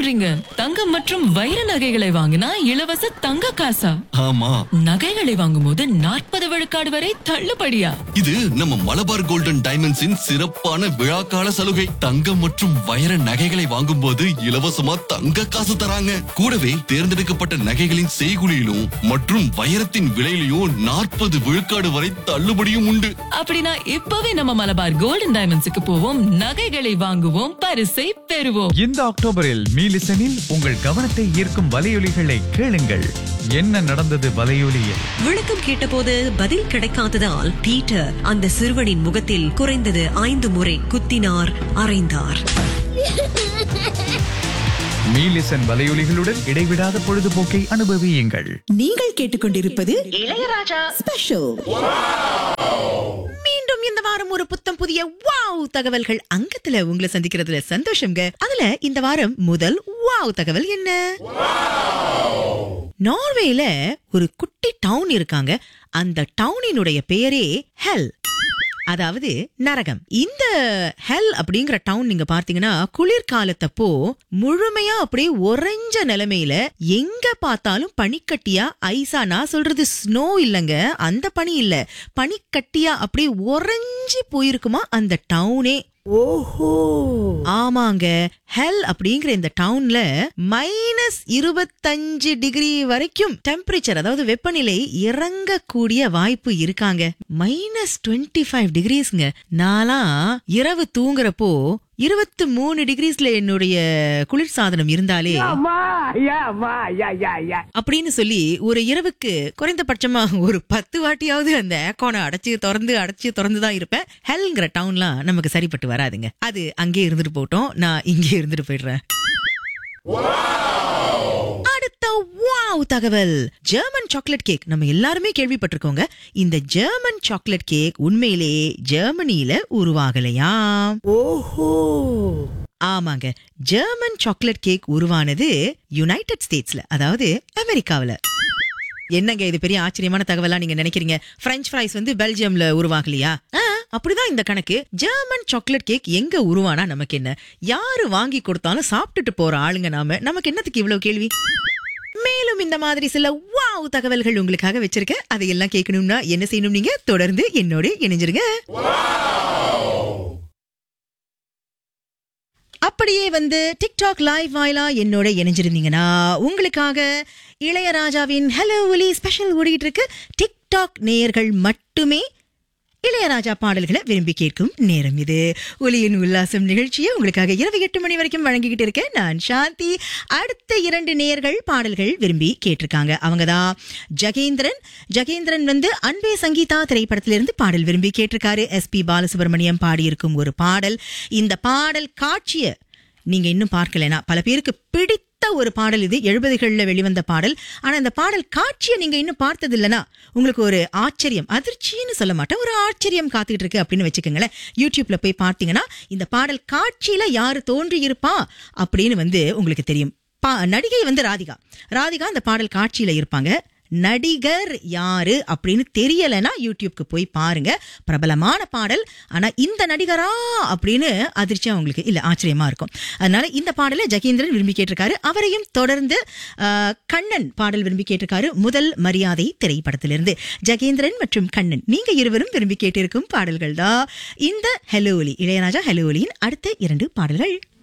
சொல்றீங்க தங்கம் மற்றும் வைர நகைகளை வாங்கினா இலவச தங்க காசா ஆமா நகைகளை வாங்கும்போது நாற்பது விழுக்காடு வரை தள்ளுபடியா இது நம்ம மலபார் கோல்டன் டைமண்ட்ஸின் சிறப்பான விழாக்கால சலுகை தங்கம் மற்றும் வைர நகைகளை வாங்கும்போது இலவசமா தங்க காசு தராங்க கூடவே தேர்ந்தெடுக்கப்பட்ட நகைகளின் செய்குலியிலும் மற்றும் வைரத்தின் விலையிலும் நாற்பது விழுக்காடு வரை தள்ளுபடியும் உண்டு அப்படின்னா இப்பவே நம்ம மலபார் கோல்டன் டைமண்ட்ஸுக்கு போவோம் நகைகளை வாங்குவோம் பரிசை பெறுவோம் இந்த அக்டோபரில் மீலிசனில் உங்கள் கவனத்தை ஈர்க்கும் வலையொலிகளை கேளுங்கள் என்ன நடந்தது வலையொலியில் விளக்கம் கேட்டபோது பதில் கிடைக்காததால் பீட்டர் அந்த சிறுவனின் முகத்தில் குறைந்தது ஐந்து முறை குத்தினார் அறைந்தார் மீலிசன் வலையொலிகளுடன் இடைவிடாத பொழுதுபோக்கை அனுபவியுங்கள் நீங்கள் கேட்டுக்கொண்டிருப்பது இளையராஜா ஸ்பெஷல் மீண்டும் இந்த வாரம் ஒரு புத்தம் புதிய வாவ் தகவல்கள் அங்கத்துல உங்களை சந்திக்கிறதுல சந்தோஷம்ங்க அதுல இந்த வாரம் முதல் வாவ் தகவல் என்ன நார்வேல ஒரு குட்டி டவுன் இருக்காங்க அந்த டவுனினுடைய பெயரே ஹெல் அதாவது நரகம் இந்த ஹெல் அப்படிங்கிற டவுன் நீங்க பார்த்தீங்கன்னா குளிர்காலத்தப்போ முழுமையா அப்படியே உறைஞ்ச நிலைமையில எங்க பார்த்தாலும் பனிக்கட்டியா ஐஸா நான் சொல்றது ஸ்னோ இல்லைங்க அந்த பனி இல்ல பனிக்கட்டியா அப்படியே உறைஞ்சி போயிருக்குமா அந்த டவுனே ஓஹோ ஆமாங்க ஹெல் அப்படிங்கிற இந்த டவுன்ல மைனஸ் இருபத்தஞ்சு டிகிரி வரைக்கும் டெம்பரேச்சர் அதாவது வெப்பநிலை இறங்கக்கூடிய வாய்ப்பு இருக்காங்க மைனஸ் டுவெண்ட்டி ஃபைவ் டிகிரிஸ்ங்க நான்லாம் இரவு தூங்குறப்போ இருபத்தி மூணு டிகிரிஸ்ல என்னுடைய குளிர் சாதனம் இருந்தாலே அப்படின்னு சொல்லி ஒரு இரவுக்கு குறைந்தபட்சமா ஒரு பத்து வாட்டியாவது அந்த ஏக்கோனை அடைச்சு திறந்து அடைச்சு திறந்து தான் இருப்பேன் ஹெல்ங்கிற டவுன்லாம் நமக்கு சரிப்பட்டு வராதுங்க அது அங்கே இருந்துட்டு போட்டோம் நான் இங்கே இருந்துட்டு போயிடுறேன் அடுத்த வாவ் தகவல் ஜெர்மன் சாக்லேட் கேக் நம்ம எல்லாருமே கேள்விப்பட்டிருக்கோங்க இந்த ஜெர்மன் சாக்லேட் கேக் உண்மையிலே ஜெர்மனியில உருவாகலையா ஓஹோ ஆமாங்க ஜெர்மன் சாக்லேட் கேக் உருவானது யுனைடெட் ஸ்டேட்ஸ்ல அதாவது அமெரிக்காவுல என்னங்க இது பெரிய ஆச்சரியமான தகவலா நீங்க நினைக்கிறீங்க பிரெஞ்ச் ஃப்ரைஸ் வந்து பெல்ஜியம்ல உருவாகலையா ஆ, அப்படிதான் இந்த கணக்கு ஜெர்மன் சாக்லேட் கேக் எங்க உருவானா நமக்கு என்ன யாரு வாங்கி கொடுத்தாலும் சாப்பிட்டுட்டு போற ஆளுங்க நாம நமக்கு என்னத்துக்கு இவ்வளவு கேள்வி மேலும் இந்த மாதிரி சில வாவ் தகவல்கள் உங்களுக்காக வச்சிருக்கேன் அதையெல்லாம் கேட்கணும்னா என்ன செய்யணும் நீங்க தொடர்ந்து என்னோட இணைஞ்சிருங்க அப்படியே வந்து டிக்டாக் லைவ் வாயிலா என்னோட இணைஞ்சிருந்தீங்கன்னா உங்களுக்காக இளையராஜாவின் ஹலோ ஒலி ஸ்பெஷல் ஓடிட்டு இருக்கு டிக்டாக் நேயர்கள் மட்டுமே இளையராஜா பாடல்களை விரும்பி கேட்கும் நேரம் இது ஒலியின் உல்லாசம் நிகழ்ச்சியை உங்களுக்காக இரவு எட்டு மணி வரைக்கும் வழங்கிக்கிட்டு இருக்கேன் நான் சாந்தி அடுத்த இரண்டு நேயர்கள் பாடல்கள் விரும்பி கேட்டிருக்காங்க அவங்க தான் ஜகேந்திரன் ஜகேந்திரன் வந்து அன்பே சங்கீதா திரைப்படத்திலிருந்து பாடல் விரும்பி கேட்டிருக்காரு எஸ்பி பாலசுப்ரமணியம் பாடியிருக்கும் ஒரு பாடல் இந்த பாடல் காட்சியை நீங்க இன்னும் பார்க்கலனா பல பேருக்கு பிடித்த ஒரு பாடல் இது எழுபதுகளில் வெளிவந்த பாடல் ஆனா இந்த பாடல் காட்சியை நீங்க இன்னும் பார்த்தது இல்லைன்னா உங்களுக்கு ஒரு ஆச்சரியம் அதிர்ச்சின்னு சொல்ல மாட்டேன் ஒரு ஆச்சரியம் காத்துக்கிட்டு இருக்கு அப்படின்னு வச்சுக்கோங்களேன் யூடியூப்ல போய் பார்த்தீங்கன்னா இந்த பாடல் காட்சியில யாரு தோன்றி இருப்பா அப்படின்னு வந்து உங்களுக்கு தெரியும் பா- நடிகை வந்து ராதிகா ராதிகா அந்த பாடல் காட்சியில இருப்பாங்க நடிகர் யாரு அப்படின்னு தெரியலைன்னா யூடியூப்க்கு போய் பாருங்க பிரபலமான பாடல் ஆனா இந்த நடிகரா அப்படின்னு அதிர்ச்சியா உங்களுக்கு இல்ல ஆச்சரியமா இருக்கும் அதனால இந்த பாடலை ஜகேந்திரன் விரும்பி கேட்டிருக்காரு அவரையும் தொடர்ந்து ஆஹ், கண்ணன் பாடல் விரும்பி கேட்டிருக்காரு முதல் மரியாதை திரைப்படத்திலிருந்து ஜகேந்திரன் மற்றும் கண்ணன் நீங்க இருவரும் விரும்பி கேட்டிருக்கும் பாடல்கள் தான் இந்த ஹெலோலி இளையராஜா ஹெலோலியின் அடுத்த இரண்டு பாடல்கள்